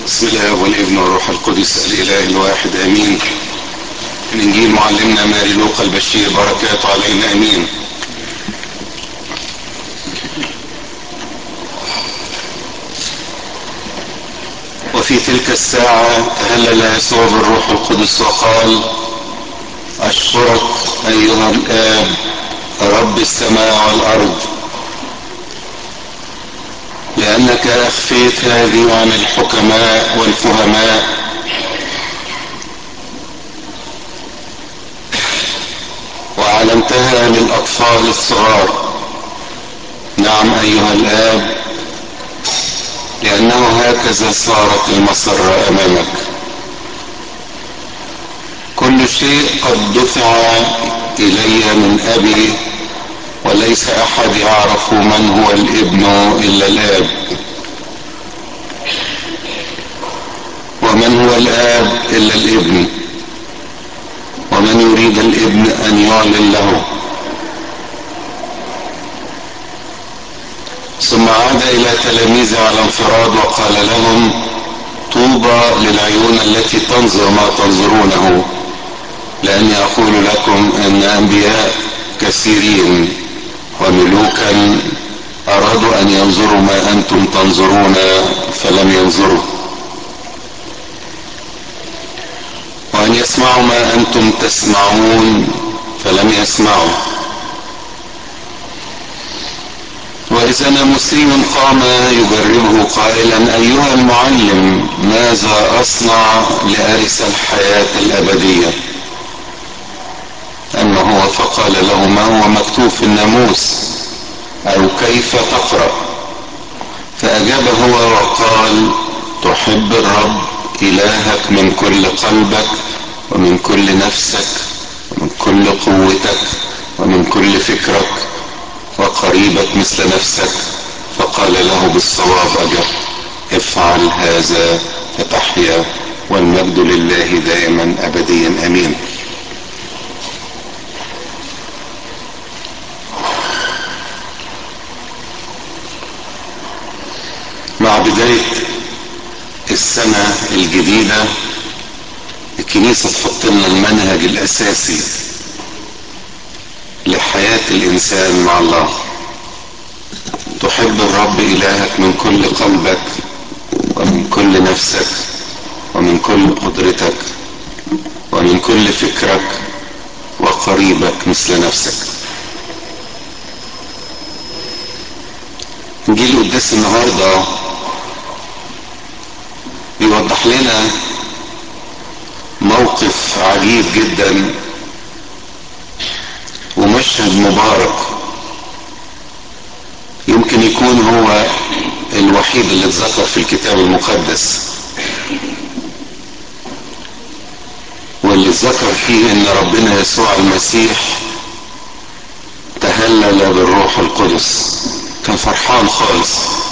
بسم الله والابن والروح القدس الاله الواحد امين من انجيل معلمنا ماري لوقا البشير بركاته علينا امين وفي تلك الساعة تهلل يسوع بالروح القدس وقال أشكرك أيها الآب رب السماء والأرض لأنك أخفيت هذه عن الحكماء والفهماء وعلمتها للأطفال الصغار نعم أيها الآب لأنه هكذا صارت المسرة أمامك كل شيء قد دفع إلي من أبي وليس أحد يعرف من هو الابن إلا الآب ومن هو الآب إلا الابن ومن يريد الابن أن يعلن له ثم عاد إلى تلاميذه على انفراد وقال لهم طوبى للعيون التي تنظر ما تنظرونه لأني أقول لكم أن أنبياء كثيرين وملوكا أرادوا أن ينظروا ما أنتم تنظرون فلم ينظروا وأن يسمعوا ما أنتم تسمعون فلم يسمعوا وإذا ناموسي قام يجربه قائلا أيها المعلم ماذا أصنع لأرث الحياة الأبدية أما هو فقال له ما هو مكتوب في الناموس أو كيف تقرأ فأجاب هو وقال تحب الرب إلهك من كل قلبك ومن كل نفسك ومن كل قوتك ومن كل فكرك وقريبك مثل نفسك فقال له بالصواب أجب افعل هذا فتحيا والمجد لله دائما أبديا أمين مع بداية السنة الجديدة الكنيسة تحط لنا المنهج الأساسي لحياة الإنسان مع الله تحب الرب إلهك من كل قلبك ومن كل نفسك ومن كل قدرتك ومن كل فكرك وقريبك مثل نفسك انجيل قداس النهارده بيوضح لنا موقف عجيب جدا ومشهد مبارك يمكن يكون هو الوحيد اللي اتذكر في الكتاب المقدس واللي اتذكر فيه ان ربنا يسوع المسيح تهلل بالروح القدس كان فرحان خالص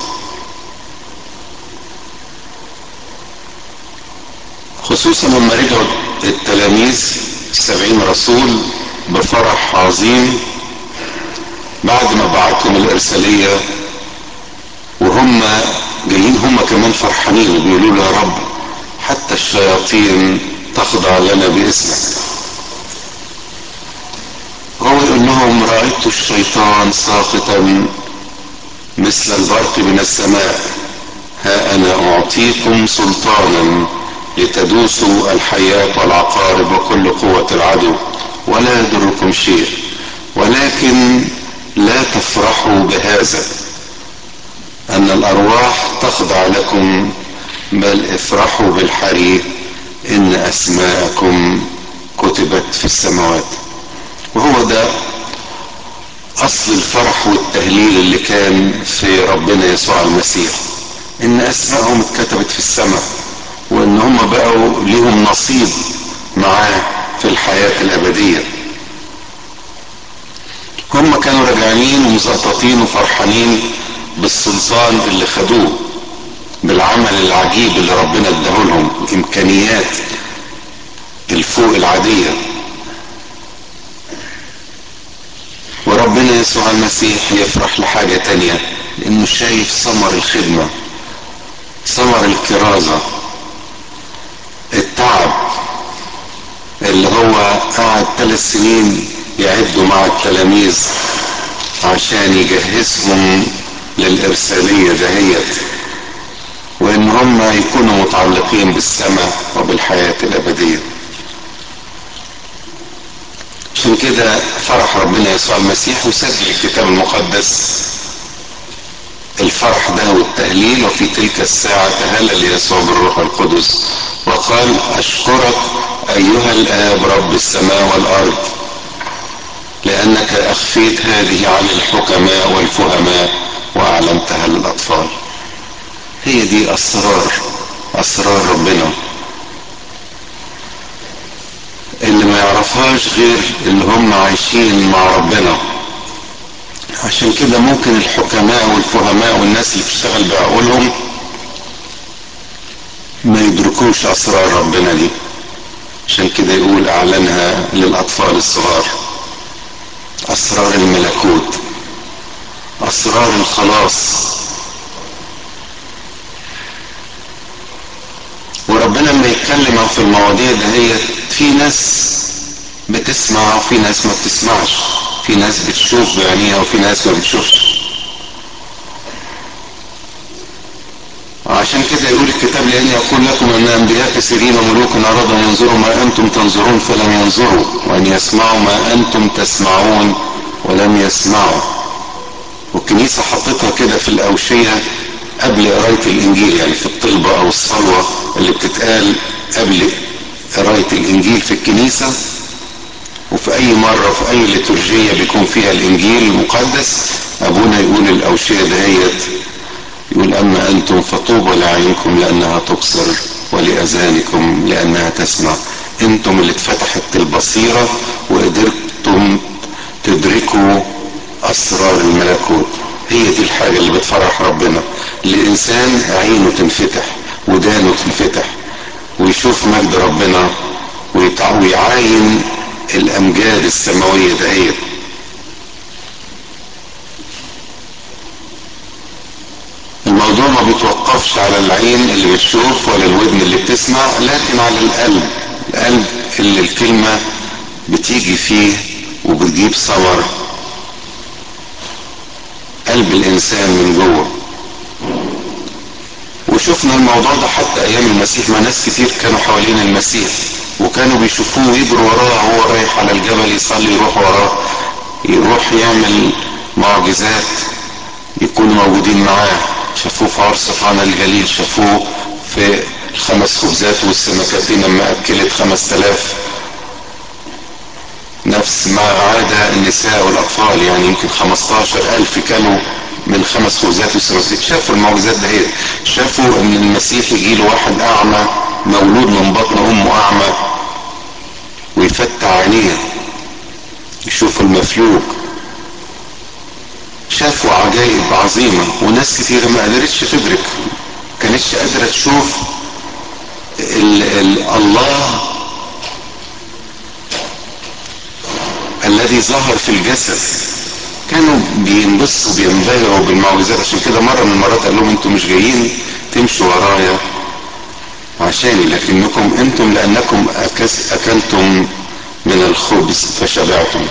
خصوصا لما رجعوا التلاميذ السبعين رسول بفرح عظيم بعد ما بعتهم الارسالية وهم جايين هم كمان فرحانين وبيقولوا له يا رب حتى الشياطين تخضع لنا باسمك هو يقول لهم رأيت الشيطان ساقطا مثل البرق من السماء ها انا اعطيكم سلطانا لتدوسوا الحياة والعقارب وكل قوة العدو ولا يضركم شيء ولكن لا تفرحوا بهذا ان الارواح تخضع لكم بل افرحوا بالحري ان اسماءكم كتبت في السماوات وهو ده اصل الفرح والتهليل اللي كان في ربنا يسوع المسيح ان اسماءهم اتكتبت في السماء وان هم بقوا ليهم نصيب معاه في الحياة الابدية هم كانوا راجعين ومزقططين وفرحانين بالسلطان اللي خدوه بالعمل العجيب اللي ربنا اداهولهم امكانيات الفوق العادية وربنا يسوع المسيح يفرح لحاجة تانية لانه شايف ثمر الخدمة ثمر الكرازة اللي هو قعد ثلاث سنين يعدوا مع التلاميذ عشان يجهزهم للإرسالية دهيت وإن هم يكونوا متعلقين بالسماء وبالحياة الأبدية عشان كده فرح ربنا يسوع المسيح وسجل الكتاب المقدس الفرح ده والتهليل وفي تلك الساعة تهلل يسوع بالروح القدس وقال أشكرك أيها الآب رب السماء والأرض لأنك أخفيت هذه عن الحكماء والفهماء وأعلمتها للأطفال هي دي أسرار أسرار ربنا اللي ما يعرفهاش غير اللي هم عايشين مع ربنا عشان كده ممكن الحكماء والفهماء والناس اللي بتشتغل بعقولهم ما يدركوش اسرار ربنا دي عشان كده يقول اعلنها للاطفال الصغار اسرار الملكوت اسرار الخلاص وربنا لما يتكلم في المواضيع دهيت في ناس بتسمع وفي ناس ما بتسمعش في ناس بتشوف بعينيها وفي ناس ما بتشوفش عشان كده يقول الكتاب لأني أقول لكم أن أنبياء كثيرين وملوك أرادوا أن ينظروا ما أنتم تنظرون فلم ينظروا وأن يسمعوا ما أنتم تسمعون ولم يسمعوا والكنيسة حطتها كده في الأوشية قبل قراية الإنجيل يعني في الطلبة أو الصلوة اللي بتتقال قبل قراية الإنجيل في الكنيسة وفي أي مرة في أي ليتورجية بيكون فيها الإنجيل المقدس أبونا يقول الأوشية دهيت يقول أما أنتم فطوبى لعينكم لأنها تبصر ولأذانكم لأنها تسمع أنتم اللي اتفتحت البصيرة وقدرتم تدركوا أسرار الملكوت هي دي الحاجة اللي بتفرح ربنا الإنسان عينه تنفتح ودانه تنفتح ويشوف مجد ربنا ويعاين الأمجاد السماوية دهيت الموضوع ما بيتوقفش على العين اللي بتشوف ولا الودن اللي بتسمع لكن على القلب القلب اللي الكلمة بتيجي فيه وبتجيب ثمر قلب الانسان من جوه وشفنا الموضوع ده حتى ايام المسيح ما ناس كتير كانوا حوالين المسيح وكانوا بيشوفوه ويجروا وراه وهو رايح على الجبل يصلي يروح وراه يروح يعمل معجزات يكونوا موجودين معاه شافوه في عرس قانا الجليل شافوه في الخمس خبزات والسمكتين لما اكلت خمس تلاف نفس ما عدا النساء والاطفال يعني يمكن 15 الف كانوا من خمس خبزات والسمكتين شافوا المعجزات ده هي شافوا ان المسيح يجي له واحد اعمى مولود من بطن امه اعمى ويفتح عينيه يشوف المفلوج شافوا عجائب عظيمة وناس كثيرة ما قدرتش تدرك كانتش قادرة تشوف ال ال الله الذي ظهر في الجسد كانوا بينبسطوا بينبهروا بالمعجزات عشان كده مرة من المرات قال لهم انتم مش جايين تمشوا ورايا عشاني لكنكم انتم لانكم اكلتم من الخبز فشبعتم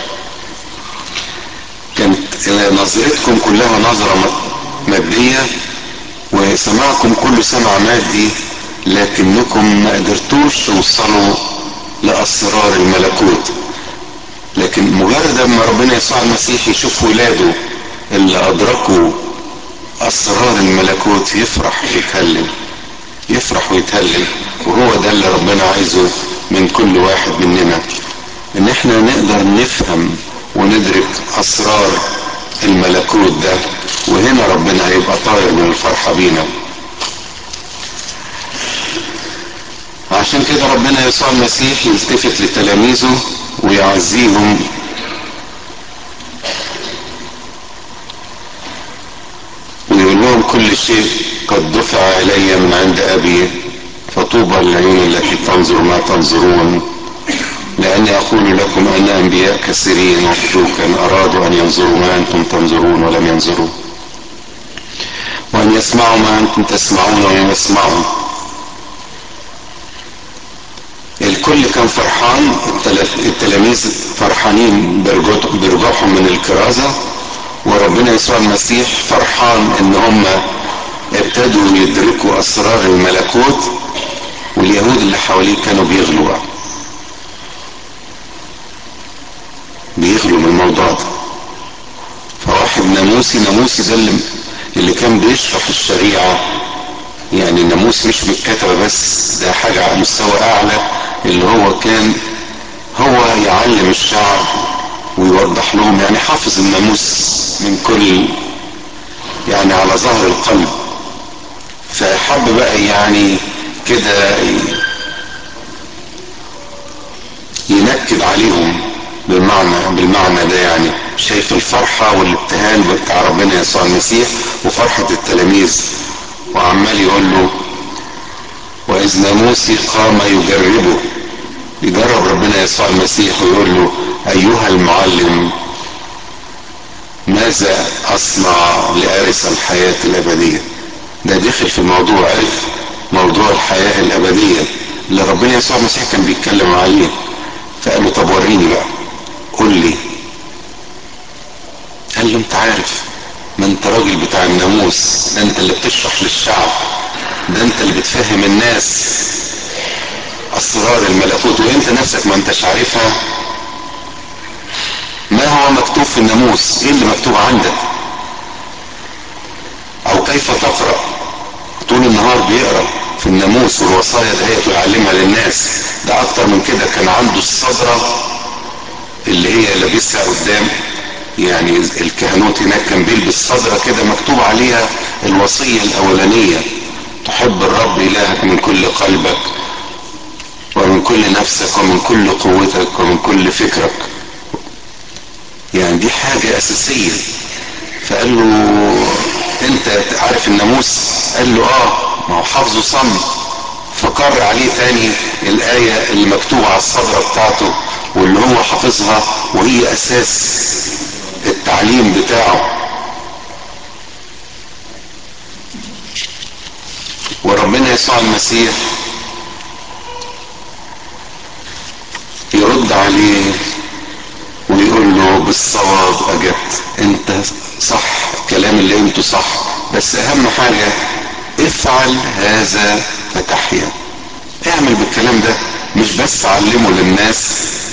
كانت نظرتكم كلها نظرة مادية وسماعكم كله سمع مادي لكنكم ما قدرتوش توصلوا لأسرار الملكوت لكن مجرد ما ربنا يسوع المسيح يشوف ولاده اللي أدركوا أسرار الملكوت يفرح ويتهلل يفرح ويتهلل وهو ده اللي ربنا عايزه من كل واحد مننا ان احنا نقدر نفهم وندرك اسرار الملكوت ده وهنا ربنا هيبقى طاير من الفرحه بينا عشان كده ربنا يسوع المسيح يلتفت لتلاميذه ويعزيهم ويقول لهم كل شيء قد دفع الي من عند ابي فطوبى للعيون التي تنظر ما تنظرون لأني أقول لكم أن أنبياء كثيرين وملوكا أرادوا أن ينظروا ما أنتم تنظرون ولم ينظروا وأن يسمعوا ما أنتم تسمعون ولم يسمعوا الكل كان فرحان التلاميذ فرحانين برجوعهم من الكرازة وربنا يسوع المسيح فرحان ان هم ابتدوا يدركوا اسرار الملكوت واليهود اللي حواليه كانوا بيغلوا بقى بيغلوا من الموضوع ده فواحد ناموسي ناموسي ده اللي, اللي كان بيشرح الشريعة يعني الناموس مش بالكتبة بس ده حاجة على مستوى اعلى اللي هو كان هو يعلم الشعب ويوضح لهم يعني حافظ الناموس من كل يعني على ظهر القلب فحب بقى يعني كده ينكد عليهم بالمعنى بالمعنى ده يعني شايف الفرحة والابتهال بتاع ربنا يسوع المسيح وفرحة التلاميذ وعمال يقول له وإذ ناموسي قام يجربه يجرب ربنا يسوع المسيح ويقول له أيها المعلم ماذا أصنع لأرث الحياة الأبدية ده دخل في الموضوع عرف موضوع الحياة الأبدية اللي ربنا يسوع المسيح كان بيتكلم عليه فقال له طب وريني بقى قول لي قال له انت عارف ما انت راجل بتاع الناموس ده انت اللي بتشرح للشعب ده انت اللي بتفهم الناس اسرار الملكوت وانت نفسك ما انتش عارفها ما هو مكتوب في الناموس ايه اللي مكتوب عندك او كيف تقرا طول النهار بيقرا في الناموس والوصايا دهيت ويعلمها للناس ده اكتر من كده كان عنده الصدرة اللي هي لابسها قدام يعني الكهنوت هناك كان بيلبس صدرة كده مكتوب عليها الوصية الاولانية تحب الرب الهك من كل قلبك ومن كل نفسك ومن كل قوتك ومن كل فكرك يعني دي حاجة اساسية فقال له انت عارف الناموس قال له اه ما هو حافظه صم فكر عليه تاني الآية اللي مكتوبة على الصدرة بتاعته واللي هو حافظها وهي أساس التعليم بتاعه وربنا يسوع المسيح يرد عليه ويقول له بالصواب أجبت انت صح الكلام اللي انتوا صح بس اهم حاجة افعل هذا فتحيا اعمل بالكلام ده مش بس علمه للناس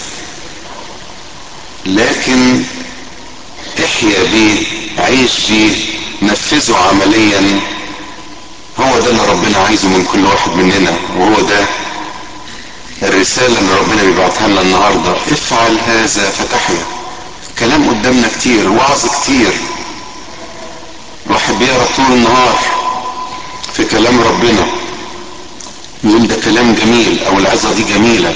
لكن احيا بيه عيش بيه نفذه عمليا هو ده اللي ربنا عايزه من كل واحد مننا وهو ده الرسالة اللي ربنا بيبعتها لنا النهاردة افعل هذا فتحيا كلام قدامنا كتير وعظ كتير الواحد بيقرا طول النهار في كلام ربنا يقول ده كلام جميل او العظة دي جميلة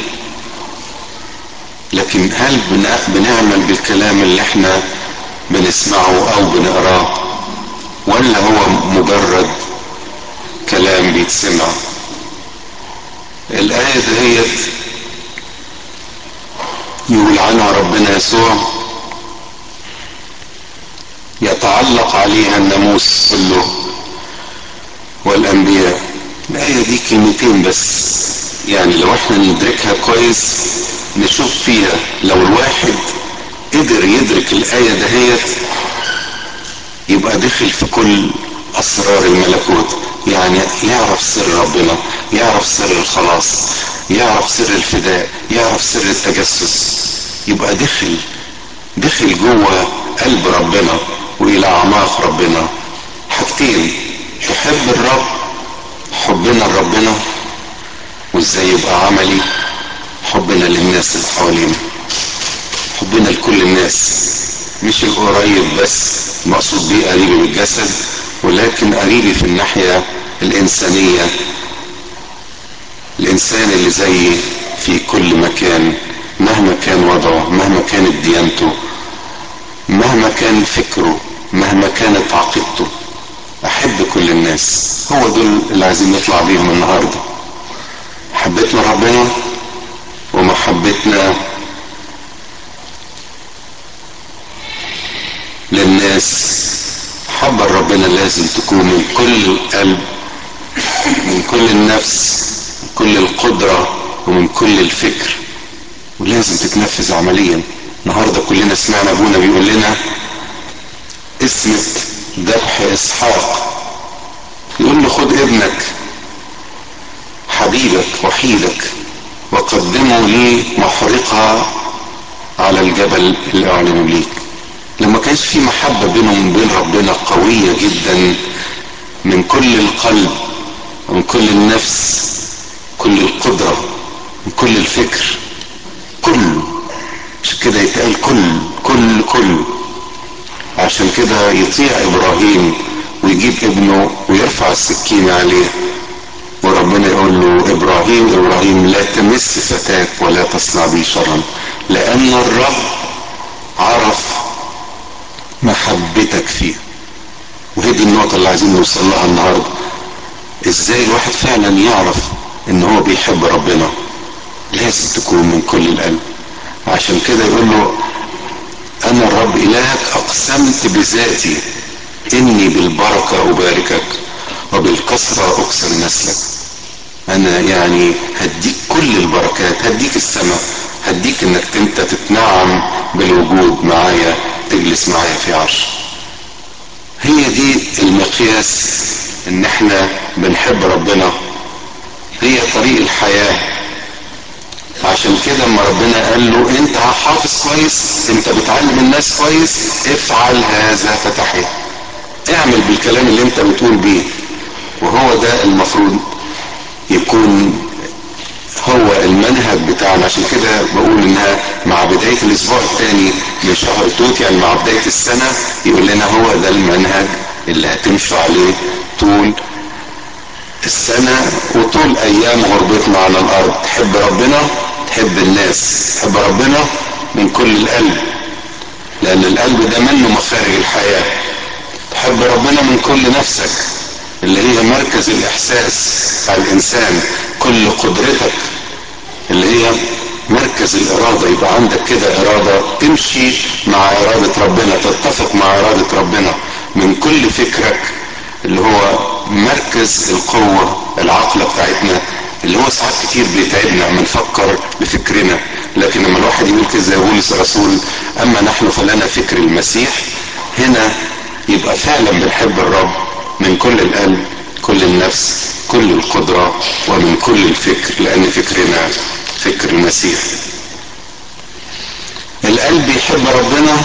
لكن هل بنعمل بالكلام اللي احنا بنسمعه او بنقراه ولا هو مجرد كلام بيتسمع الآية دهيت يقول عنها ربنا يسوع يتعلق عليها الناموس كله والأنبياء الآية دي كلمتين بس يعني لو احنا ندركها كويس نشوف فيها لو الواحد قدر يدرك الآية دهيت يبقى دخل في كل أسرار الملكوت يعني يعرف سر ربنا يعرف سر الخلاص يعرف سر الفداء يعرف سر التجسس يبقى دخل دخل جوه قلب ربنا والى اعماق ربنا حاجتين تحب الرب حبنا لربنا وازاي يبقى عملي حبنا للناس اللي حوالينا حبنا لكل الناس مش القريب بس مقصود بيه قريبي بالجسد ولكن قريبي في الناحية الإنسانية الإنسان اللي زيي في كل مكان مهما كان وضعه مهما كانت ديانته مهما كان فكره مهما كانت عقيدته أحب كل الناس هو دول اللي عايزين نطلع بيهم النهاردة حبيتنا ربنا ومحبتنا للناس حب ربنا لازم تكون من كل القلب من كل النفس من كل القدرة ومن كل الفكر ولازم تتنفذ عمليا النهارده كلنا سمعنا ابونا بيقول لنا اسمة ذبح اسحاق يقول له خد ابنك حبيبك وحيدك وقدمه لي محرقة على الجبل اللي اعلنوا ليك لما كانش في محبة بينهم وبين ربنا قوية جدا من كل القلب ومن كل النفس كل القدرة من كل الفكر كله عشان كده يتقال كل كل كل عشان كده يطيع ابراهيم ويجيب ابنه ويرفع السكينة عليه وربنا يقول له ابراهيم ابراهيم لا تمس فتاك ولا تصنع بي شرا لان الرب عرف محبتك فيه وهي دي النقطة اللي عايزين نوصل لها النهاردة ازاي الواحد فعلا يعرف ان هو بيحب ربنا لازم تكون من كل القلب عشان كده يقول له انا الرب الهك اقسمت بذاتي اني بالبركة اباركك وبالكسرة اكسر نسلك انا يعني هديك كل البركات هديك السماء هديك انك انت تتنعم بالوجود معايا تجلس معايا في عرش هي دي المقياس ان احنا بنحب ربنا هي طريق الحياة عشان كده اما ربنا قال له انت حافظ كويس انت بتعلم الناس كويس افعل هذا فتحيا اعمل بالكلام اللي انت بتقول بيه وهو ده المفروض يكون هو المنهج بتاعنا عشان كده بقول انها مع بداية الاسبوع الثاني من شهر توت يعني مع بداية السنة يقول لنا هو ده المنهج اللي هتمشوا عليه طول السنة وطول ايام غربتنا على الارض تحب ربنا تحب الناس تحب ربنا من كل القلب لان القلب ده منه مخارج الحياة تحب ربنا من كل نفسك اللي هي مركز الاحساس بتاع الانسان كل قدرتك اللي هي مركز الاراده يبقى عندك كده اراده تمشي مع اراده ربنا تتفق مع اراده ربنا من كل فكرك اللي هو مركز القوه العقله بتاعتنا اللي هو ساعات كتير بيتعبنا لما نفكر بفكرنا لكن لما الواحد يقول كده زي بولس الرسول اما نحن فلنا فكر المسيح هنا يبقى فعلا بنحب الرب من كل القلب كل النفس كل القدرة ومن كل الفكر لأن فكرنا فكر المسيح القلب يحب ربنا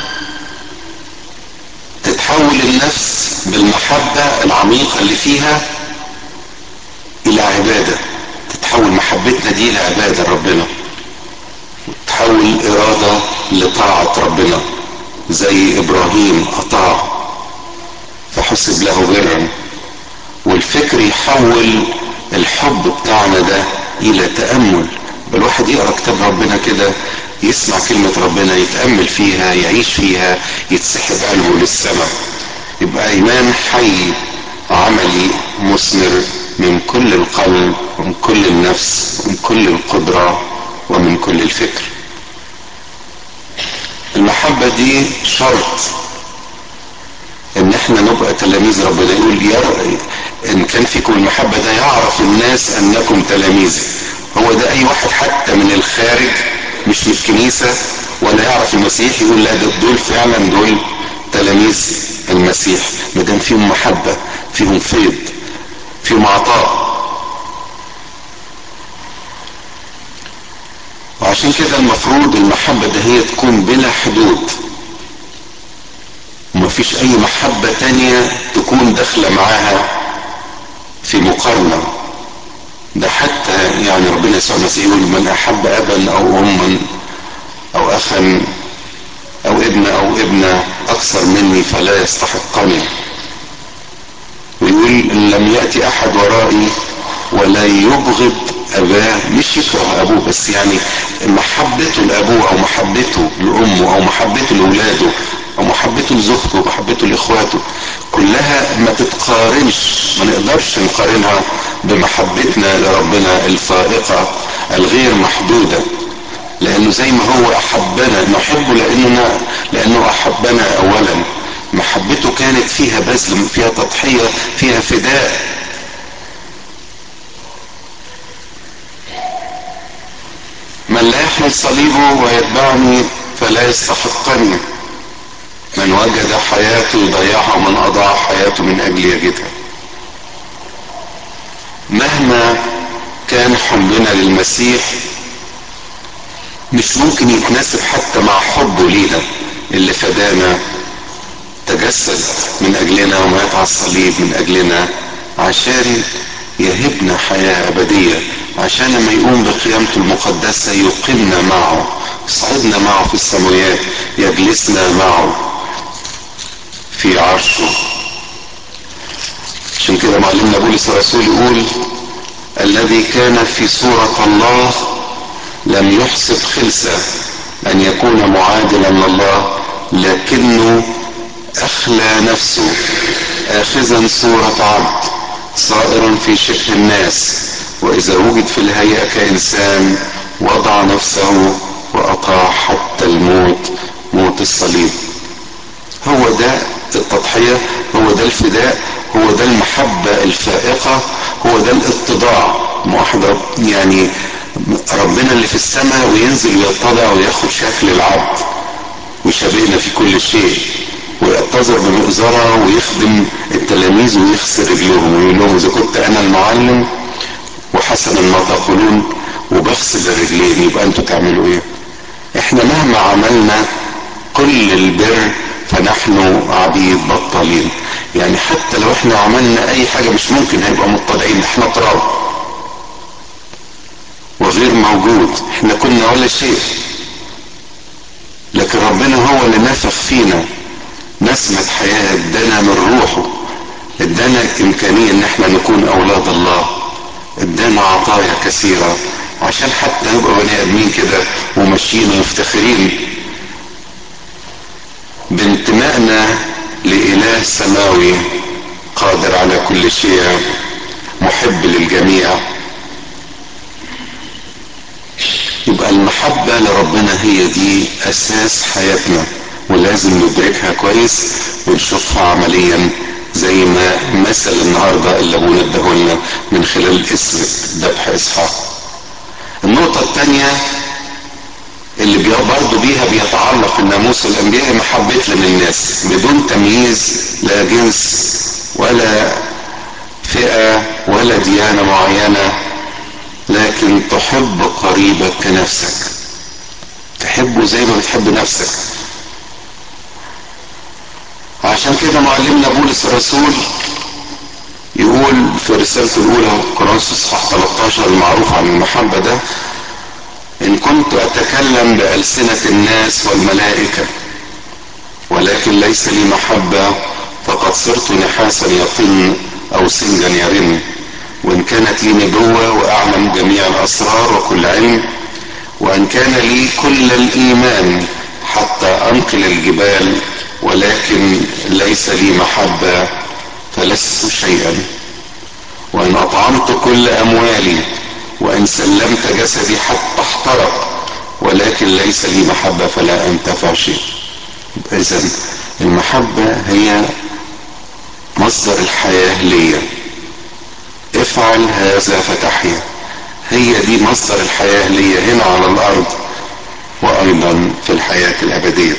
تتحول النفس بالمحبة العميقة اللي فيها إلى عبادة تتحول محبتنا دي إلى عبادة ربنا تحول إرادة لطاعة ربنا زي إبراهيم أطاع فحسب له برا والفكر يحول الحب بتاعنا ده الى تأمل الواحد يقرأ كتاب ربنا كده يسمع كلمة ربنا يتأمل فيها يعيش فيها يتسحب قلبه للسماء يبقى ايمان حي عملي مثمر من كل القلب ومن كل النفس ومن كل القدرة ومن كل الفكر المحبة دي شرط ان احنا نبقى تلاميذ ربنا يقول يرى ان كان فيكم المحبة ده يعرف الناس انكم تلاميذ هو ده اي واحد حتى من الخارج مش في الكنيسة ولا يعرف المسيح يقول لا ده دول فعلا دول تلاميذ المسيح ما دام فيهم محبة فيهم فيض فيهم عطاء وعشان كده المفروض المحبة ده هي تكون بلا حدود ومفيش اي محبة تانية تكون داخلة معاها في مقارنة ده حتى يعني ربنا يسوع المسيح يقول من احب ابا او اما او اخا او ابن او ابنة اكثر مني فلا يستحقني ويقول ان لم يأتي احد ورائي ولا يبغض اباه مش يكره ابوه بس يعني محبته لابوه او محبته لامه او محبته لاولاده او محبته لزوجته ومحبته لاخواته كلها ما تتقارنش ما نقدرش نقارنها بمحبتنا لربنا الفائقة الغير محدودة لانه زي ما هو احبنا نحبه لاننا لانه احبنا اولا محبته كانت فيها بذل فيها تضحية فيها فداء من لا يحمل صليبه ويتبعني فلا يستحقني من وجد حياته يضيعها ومن اضاع حياته من اجل يجدها مهما كان حبنا للمسيح مش ممكن يتناسب حتى مع حبه لينا اللي فدانا تجسد من اجلنا ومات على الصليب من اجلنا عشان يهبنا حياة ابدية عشان لما يقوم بقيامته المقدسة يقيمنا معه يصعدنا معه في السماوات يجلسنا معه في عرشه عشان كده معلمنا بولس الرسول يقول الذي كان في صورة الله لم يحسب خلسة ان يكون معادلا لله لكنه اخلى نفسه اخذا صورة عبد صائرا في شبه الناس واذا وجد في الهيئة كانسان وضع نفسه واطاع حتى الموت موت الصليب هو ده التضحية هو ده الفداء هو ده المحبة الفائقة هو ده الاتضاع واحد يعني ربنا اللي في السماء وينزل ويتضع وياخد شكل العبد ويشابهنا في كل شيء ويعتذر بمئزرة ويخدم التلاميذ ويغسل رجلهم ويقول لهم اذا كنت انا المعلم وحسنا ما تقولون وبغسل الرجلين يبقى انتوا تعملوا ايه احنا مهما عملنا كل البر فنحن عبيد بطالين يعني حتى لو احنا عملنا اي حاجة مش ممكن هيبقى مطلعين احنا تراب وغير موجود احنا كنا ولا شيء لكن ربنا هو اللي نفخ فينا نسمة حياة ادانا من روحه ادانا امكانية ان احنا نكون اولاد الله ادانا عطايا كثيرة عشان حتى نبقى بني ادمين كده وماشيين ومفتخرين بانتمائنا لإله سماوي قادر على كل شيء محب للجميع يبقى المحبة لربنا هي دي أساس حياتنا ولازم ندركها كويس ونشوفها عمليا زي ما مثل النهارده اللي ابونا اداهولنا من خلال اسم ذبح اسحاق. النقطة الثانية اللي برضه بيها بيتعلق الناموس الانبياء محبتنا للناس بدون تمييز لا جنس ولا فئة ولا ديانة معينة لكن تحب قريبك كنفسك تحبه زي ما بتحب نفسك عشان كده معلمنا بولس الرسول يقول في رسالته الاولى كورنثوس اصحاح 13 المعروف عن المحبه ده ان كنت اتكلم بالسنه الناس والملائكه ولكن ليس لي محبه فقد صرت نحاسا يطن او سنجا يرن وان كانت لي نبوه واعلم جميع الاسرار وكل علم وان كان لي كل الايمان حتى انقل الجبال ولكن ليس لي محبة فلست شيئا وإن أطعمت كل أموالي وإن سلمت جسدي حتى احترق ولكن ليس لي محبة فلا أنتفع شيء إذا المحبة هي مصدر الحياة ليا افعل هذا فتحيا هي دي مصدر الحياة ليا هنا على الأرض وأيضا في الحياة الأبدية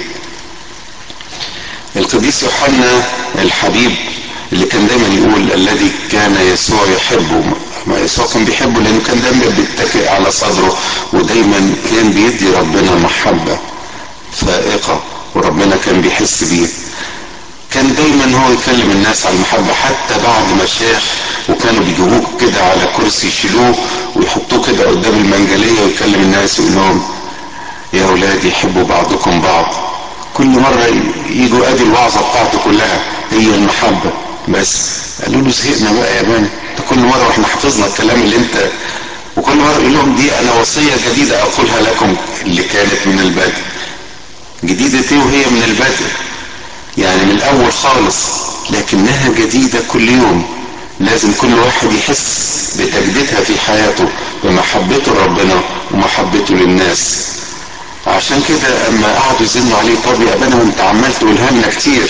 القديس يوحنا الحبيب اللي كان دايما يقول الذي كان يسوع يحبه ما يسوع كان بيحبه لانه كان دايما بيتكئ على صدره ودايما كان بيدي ربنا محبه فائقه وربنا كان بيحس بيه كان دايما هو يكلم الناس عن المحبه حتى بعد ما شاف وكانوا بيجيبوه كده على كرسي يشيلوه ويحطوه كده قدام المنجليه ويكلم الناس ويقول لهم يا اولادي حبوا بعضكم بعض كل مرة يجوا ادي الوعظة بتاعته كلها هي المحبة بس قالوا له زهقنا بقى يا مان كل مرة واحنا حفظنا الكلام اللي انت وكل مرة يقول لهم دي انا وصية جديدة اقولها لكم اللي كانت من البدء جديدة ايه وهي من البدء يعني من الاول خالص لكنها جديدة كل يوم لازم كل واحد يحس بتجديدها في حياته بمحبته لربنا ومحبته للناس عشان كده اما قعدوا يزنوا عليه طب يا ابانا وانت عمال تقولها لنا كتير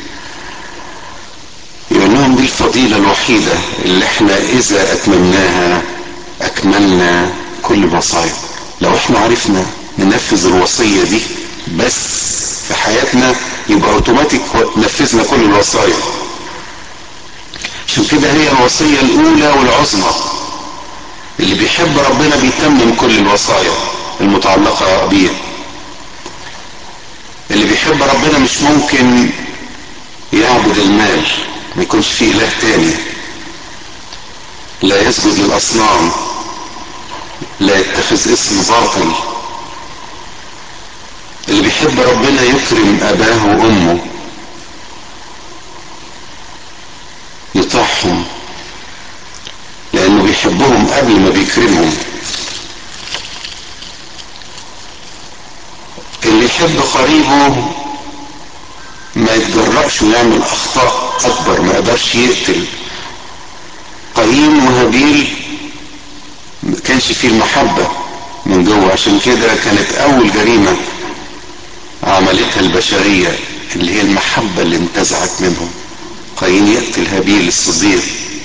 يقول لهم دي الفضيلة الوحيدة اللي احنا اذا اتممناها اكملنا كل بصائر لو احنا عرفنا ننفذ الوصية دي بس في حياتنا يبقى اوتوماتيك نفذنا كل الوصايا عشان كده هي الوصية الاولى والعظمى اللي بيحب ربنا بيتمم كل الوصايا المتعلقة بيه اللي بيحب ربنا مش ممكن يعبد المال ما يكونش فيه اله تاني لا يسجد للاصنام لا يتخذ اسم باطل اللي بيحب ربنا يكرم اباه وامه يطيعهم لانه بيحبهم قبل ما بيكرمهم اللي يحب قريبه ما يتجرأش ويعمل اخطاء اكبر ما يقدرش يقتل قايين وهابيل ما كانش فيه المحبة من جوه عشان كده كانت اول جريمة عملتها البشرية اللي هي المحبة اللي انتزعت منهم قايين يقتل هابيل الصديق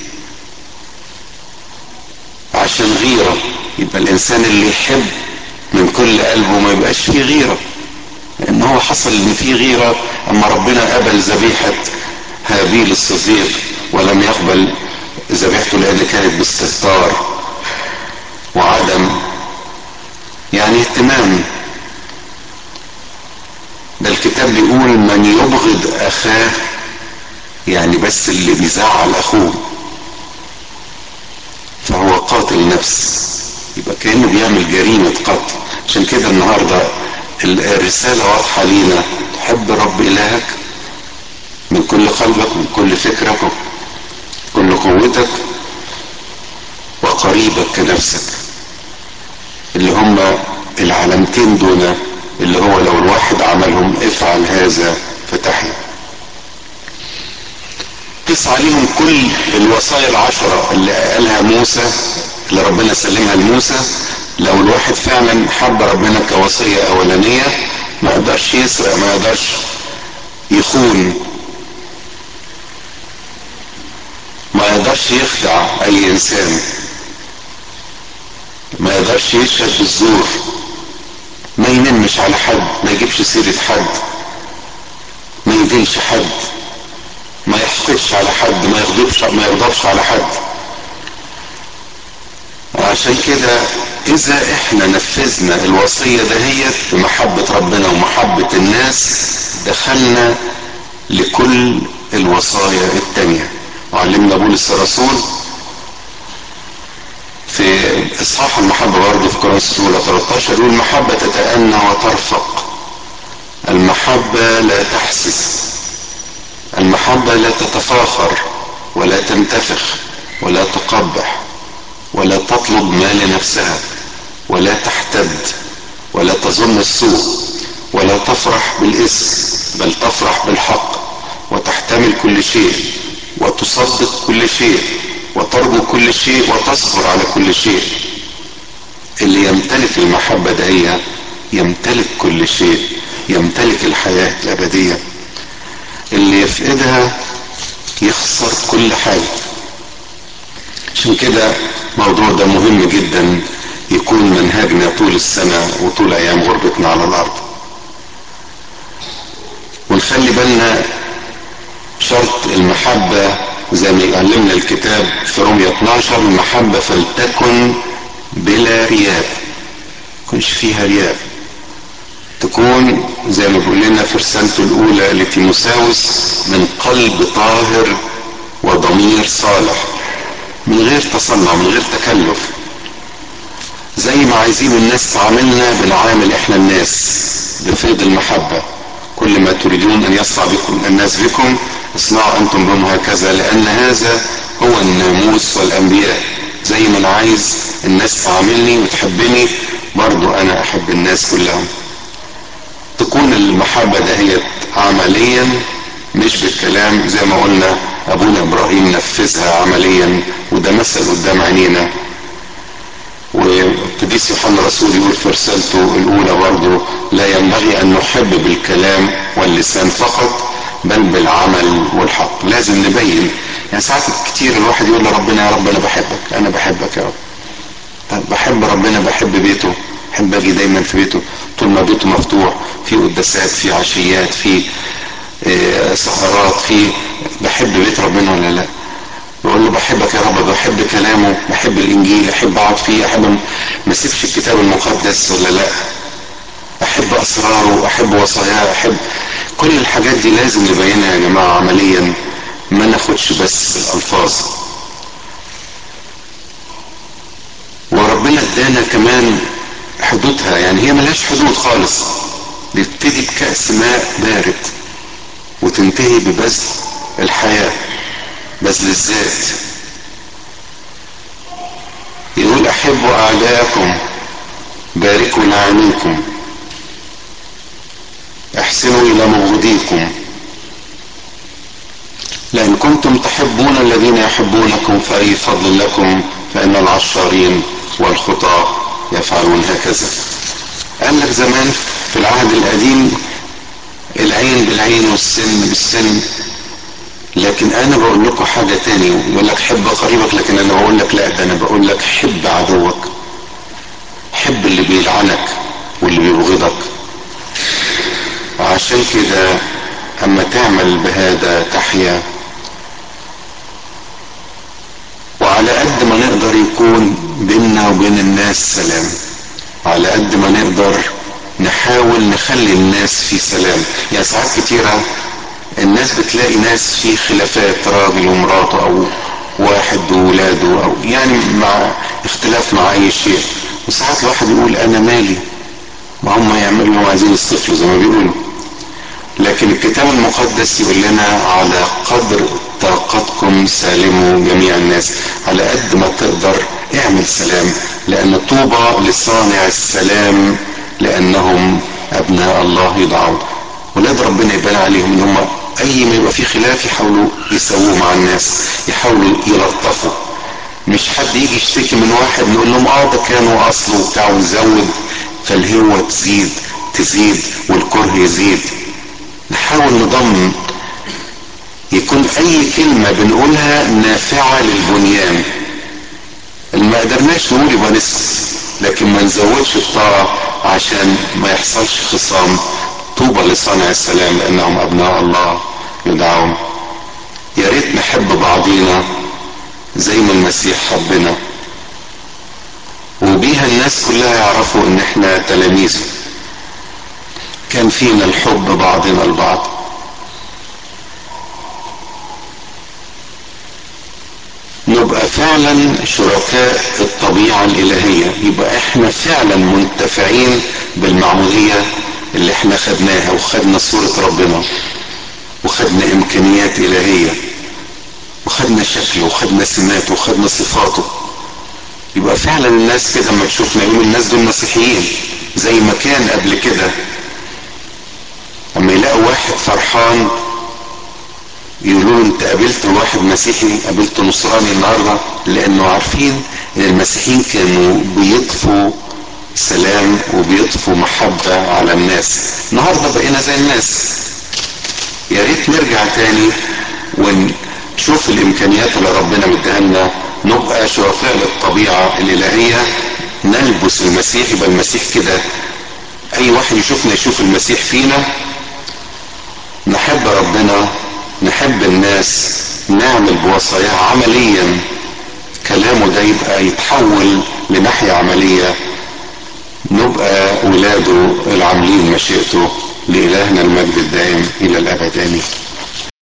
عشان غيرة يبقى الانسان اللي يحب من كل قلبه ما يبقاش فيه غيرة لان هو حصل ان فيه غيرة اما ربنا قبل ذبيحة هابيل الصديق ولم يقبل ذبيحته لان كانت باستهتار وعدم يعني اهتمام ده الكتاب بيقول من يبغض اخاه يعني بس اللي بيزعل اخوه فهو قاتل نفس يبقى كانه بيعمل جريمه قتل عشان كده النهارده الرساله واضحه لينا تحب رب الهك من كل قلبك من كل فكرك كل قوتك وقريبك كنفسك اللي هم العلامتين دول اللي هو لو الواحد عملهم افعل هذا فتحيا قيس عليهم كل الوصايا العشرة اللي قالها موسى اللي ربنا سلمها لموسى لو الواحد فعلا حب ربنا كوصية أولانية ما يقدرش يسرق ما يقدرش يخون ما يقدرش يخدع أي إنسان ما يقدرش يشهد بالزور ما ينمش على حد ما يجيبش سيرة حد ما يدينش حد ما يحقدش على حد ما يغضبش ما يغضبش على حد عشان كده اذا احنا نفذنا الوصية دهيت بمحبة ربنا ومحبة الناس دخلنا لكل الوصايا التانية وعلمنا بولس الرسول في اصحاح المحبة برضه في كورنثوس الاولى 13 يقول المحبة تتأنى وترفق المحبة لا تحسس المحبة لا تتفاخر ولا تنتفخ ولا تقبح ولا تطلب ما لنفسها ولا تحتد ولا تظن السوء ولا تفرح بالاسم بل تفرح بالحق وتحتمل كل شيء وتصدق كل شيء وترجو كل شيء وتصبر على كل شيء اللي يمتلك المحبة دهية يمتلك كل شيء يمتلك الحياة الأبدية اللي يفقدها يخسر كل حاجة عشان كده الموضوع ده مهم جدا يكون منهجنا طول السنة وطول أيام غربتنا على الأرض ونخلي بالنا شرط المحبة زي ما يعلمنا الكتاب في رومية 12 المحبة فلتكن بلا رياء يكونش فيها رياء تكون زي ما بيقول لنا في رسالته الاولى لتيموساوس من قلب طاهر وضمير صالح من غير تصنع من غير تكلف زي ما عايزين الناس تعاملنا بنعامل احنا الناس بفيض المحبة كل ما تريدون ان يصنع بكم الناس بكم اصنعوا انتم بهم هكذا لان هذا هو الناموس والانبياء زي ما انا عايز الناس تعاملني وتحبني برضو انا احب الناس كلهم تكون المحبة دهيت عمليا مش بالكلام زي ما قلنا ابونا ابراهيم نفذها عمليا وده مثل قدام عينينا وقديس يوحنا الرسول يقول في رسالته الاولى برضه لا ينبغي ان نحب بالكلام واللسان فقط بل بالعمل والحق لازم نبين يعني ساعات كتير الواحد يقول لربنا يا رب انا بحبك انا بحبك يا رب طب بحب ربنا بحب بيته احب اجي دايما في بيته طول ما بيته مفتوح في قداسات في عشيات في اه سهرات في بحب بيت ربنا ولا لا بقول له بحبك يا رب بحب كلامه بحب الانجيل احب اقعد فيه احب ما اسيبش الكتاب المقدس ولا لا احب اسراره احب وصاياه احب كل الحاجات دي لازم نبينها يا جماعه عمليا ما ناخدش بس الالفاظ وربنا ادانا كمان حدودها يعني هي ملهاش حدود خالص بتبتدي بكأس ماء بارد وتنتهي ببذل الحياة بذل الذات يقول احبوا اعداءكم باركوا لعانيكم احسنوا الى مبغضيكم لان كنتم تحبون الذين يحبونكم فاي فضل لكم فان العشارين والخطاة يفعلون هكذا قال لك زمان في العهد القديم العين بالعين والسن بالسن لكن انا بقول لكم حاجة تاني يقول لك حب قريبك لكن انا بقول لك لا ده انا بقول لك حب عدوك حب اللي بيلعنك واللي بيبغضك عشان كده اما تعمل بهذا تحيا وعلى قد ما نقدر يكون بيننا وبين الناس سلام على قد ما نقدر نحاول نخلي الناس في سلام يعني ساعات كتيرة الناس بتلاقي ناس في خلافات راجل ومراته او واحد وولاده او يعني مع اختلاف مع اي شيء وساعات الواحد يقول انا مالي ما هم يعملوا ما عايزين يصطفلوا زي ما بيقولوا لكن الكتاب المقدس يقول لنا على قدر طاقتكم سالموا جميع الناس على قد ما تقدر اعمل سلام لان طوبى لصانع السلام لانهم ابناء الله يدعون ولاد ربنا يبان عليهم ان هم اي ما يبقى في خلاف يحاولوا يسووه مع الناس يحاولوا يلطفوا مش حد يجي يشتكي من واحد نقول لهم اه ده كانوا اصله وبتاع ونزود فالهوة تزيد تزيد والكره يزيد نحاول نضمن يكون اي كلمة بنقولها نافعة للبنيان ما قدرناش نقول يبقى نسكت لكن ما نزودش الطاعة عشان ما يحصلش خصام طوبى لصانع السلام لانهم ابناء الله يدعون يا ريت نحب بعضينا زي ما المسيح حبنا وبيها الناس كلها يعرفوا ان احنا تلاميذه كان فينا الحب بعضنا البعض نبقى فعلا شركاء الطبيعة الإلهية يبقى احنا فعلا منتفعين بالمعمودية اللي احنا خدناها وخدنا صورة ربنا وخدنا إمكانيات إلهية وخدنا شكله وخدنا سماته وخدنا صفاته يبقى فعلا الناس كده لما تشوفنا يقولوا الناس دول مسيحيين زي ما كان قبل كده اما يلاقوا واحد فرحان يقولوا له انت قابلت واحد مسيحي قابلت نصراني النهارده لانه عارفين ان المسيحيين كانوا بيطفوا سلام وبيطفوا محبة على الناس النهارده بقينا زي الناس يا ريت نرجع تاني ونشوف الامكانيات اللي ربنا مديها لنا نبقى شرفاء للطبيعة الالهية نلبس المسيح يبقى المسيح كده اي واحد يشوفنا يشوف المسيح فينا نحب ربنا نحب الناس نعمل بوصاياه عمليا كلامه ده يبقى يتحول لناحية عملية نبقى ولاده العاملين مشيئته لإلهنا المجد الدائم إلى الأبد آمين